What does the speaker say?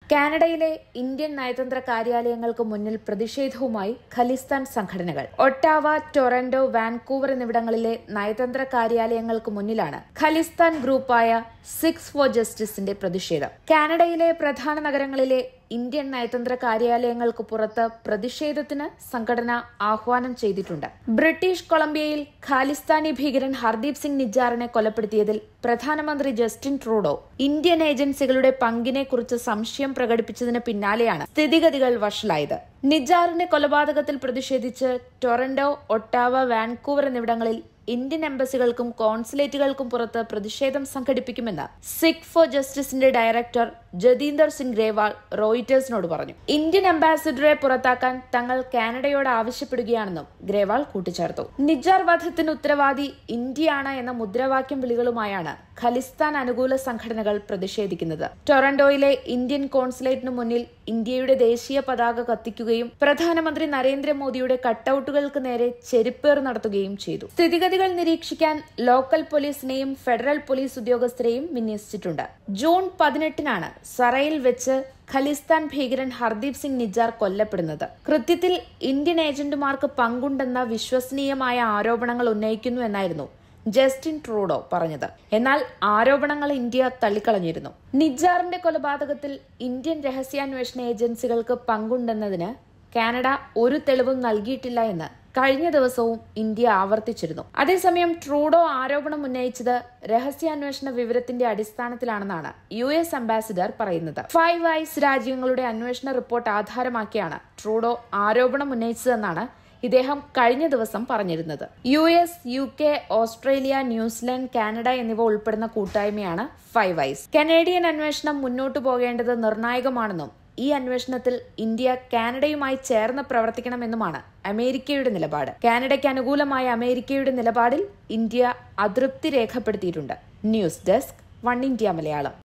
കാനഡയിലെ ഇന്ത്യൻ നയതന്ത്ര കാര്യാലയങ്ങൾക്ക് മുന്നിൽ പ്രതിഷേധവുമായി ഖലിസ്ഥാൻ സംഘടനകൾ ഒട്ടാവ ടൊറന്റോ വാൻകൂവർ എന്നിവിടങ്ങളിലെ നയതന്ത്ര കാര്യാലയങ്ങൾക്ക് മുന്നിലാണ് ഖലിസ്ഥാൻ ഗ്രൂപ്പായ സിക്സ് ഫോർ ജസ്റ്റിസിന്റെ പ്രതിഷേധം കാനഡയിലെ പ്രധാന നഗരങ്ങളിലെ ഇന്ത്യൻ നയതന്ത്ര കാര്യാലയങ്ങൾക്ക് പുറത്ത് പ്രതിഷേധത്തിന് സംഘടന ആഹ്വാനം ചെയ്തിട്ടുണ്ട് ബ്രിട്ടീഷ് കൊളംബിയയിൽ ഖാലിസ്ഥാനി ഭീകരൻ ഹർദീപ് സിംഗ് നിജാറിനെ കൊലപ്പെടുത്തിയതിൽ പ്രധാനമന്ത്രി ജസ്റ്റിൻ ട്രൂഡോ ഇന്ത്യൻ ഏജൻസികളുടെ പങ്കിനെ കുറിച്ച് സംശയം പ്രകടിപ്പിച്ചതിന് പിന്നാലെയാണ് സ്ഥിതിഗതികൾ വഷളായത് നിജാറിന്റെ കൊലപാതകത്തിൽ പ്രതിഷേധിച്ച് ടൊറന്റോ ഒട്ടാവ വാൻകൂവർ എന്നിവിടങ്ങളിൽ ഇന്ത്യൻ എംബസികൾക്കും കോൺസുലേറ്റുകൾക്കും പുറത്ത് പ്രതിഷേധം സംഘടിപ്പിക്കുമെന്ന് സിഖ് ഫോർ ജസ്റ്റിസിന്റെ ഡയറക്ടർ ജതീന്ദർ സിംഗ് ഗ്രേവാൾ റോയിറ്റേഴ്സിനോട് പറഞ്ഞു ഇന്ത്യൻ അംബാസിഡറെ പുറത്താക്കാൻ തങ്ങൾ കാനഡയോട് ആവശ്യപ്പെടുകയാണെന്നും ഗ്രേവാൾ കൂട്ടിച്ചേർത്തു നിജാർ വധത്തിന് ഉത്തരവാദി ഇന്ത്യയാണ് എന്ന മുദ്രാവാക്യം വിളികളുമായാണ് ഖലിസ്ഥാൻ അനുകൂല സംഘടനകൾ പ്രതിഷേധിക്കുന്നത് ടൊറന്റോയിലെ ഇന്ത്യൻ കോൺസുലേറ്റിനു മുന്നിൽ ഇന്ത്യയുടെ ദേശീയ പതാക കത്തിക്കുകയും പ്രധാനമന്ത്രി നരേന്ദ്രമോദിയുടെ കട്ടൌട്ടുകൾക്ക് നേരെ ചെരുപ്പേർ നടത്തുകയും ചെയ്തു സ്ഥിതിഗതികൾ നിരീക്ഷിക്കാൻ ലോക്കൽ പോലീസിനെയും ഫെഡറൽ പോലീസ് ഉദ്യോഗസ്ഥരെയും വിന്യസിച്ചിട്ടുണ്ട് ജൂൺ പതിനെട്ടിനാണ് സറയിൽ വെച്ച് ഖലിസ്ഥാൻ ഭീകരൻ ഹർദീപ് സിംഗ് നിജാർ കൊല്ലപ്പെടുന്നത് കൃത്യത്തിൽ ഇന്ത്യൻ ഏജന്റുമാർക്ക് പങ്കുണ്ടെന്ന വിശ്വസനീയമായ ആരോപണങ്ങൾ ഉന്നയിക്കുന്നു എന്നായിരുന്നു ജസ്റ്റിൻ ട്രൂഡോ പറഞ്ഞത് എന്നാൽ ആരോപണങ്ങൾ ഇന്ത്യ തള്ളിക്കളഞ്ഞിരുന്നു നിജാറിന്റെ കൊലപാതകത്തിൽ ഇന്ത്യൻ രഹസ്യാന്വേഷണ ഏജൻസികൾക്ക് പങ്കുണ്ടെന്നതിന് കാനഡ ഒരു തെളിവും നൽകിയിട്ടില്ല എന്ന് കഴിഞ്ഞ ദിവസവും ഇന്ത്യ ആവർത്തിച്ചിരുന്നു അതേസമയം ട്രൂഡോ ആരോപണം ഉന്നയിച്ചത് രഹസ്യാന്വേഷണ വിവരത്തിന്റെ അടിസ്ഥാനത്തിലാണെന്നാണ് യു എസ് അംബാസിഡർ പറയുന്നത് ഫൈവ് ഐസ് രാജ്യങ്ങളുടെ അന്വേഷണ റിപ്പോർട്ട് ആധാരമാക്കിയാണ് ട്രൂഡോ ആരോപണം ഉന്നയിച്ചതെന്നാണ് ഇദ്ദേഹം കഴിഞ്ഞ ദിവസം പറഞ്ഞിരുന്നത് U S U K Australia New Zealand Canada എന്നിവ ഉൾപ്പെടുന്ന കൂട്ടായ്മയാണ് ഫൈവ് ഐസ് കനേഡിയൻ അന്വേഷണം മുന്നോട്ടു പോകേണ്ടത് നിർണായകമാണെന്നും ഈ അന്വേഷണത്തിൽ ഇന്ത്യ കാനഡയുമായി ചേർന്ന് പ്രവർത്തിക്കണമെന്നുമാണ് അമേരിക്കയുടെ നിലപാട് കാനഡയ്ക്ക് അനുകൂലമായ അമേരിക്കയുടെ നിലപാടിൽ ഇന്ത്യ അതൃപ്തി രേഖപ്പെടുത്തിയിട്ടുണ്ട് news desk One India Malayalam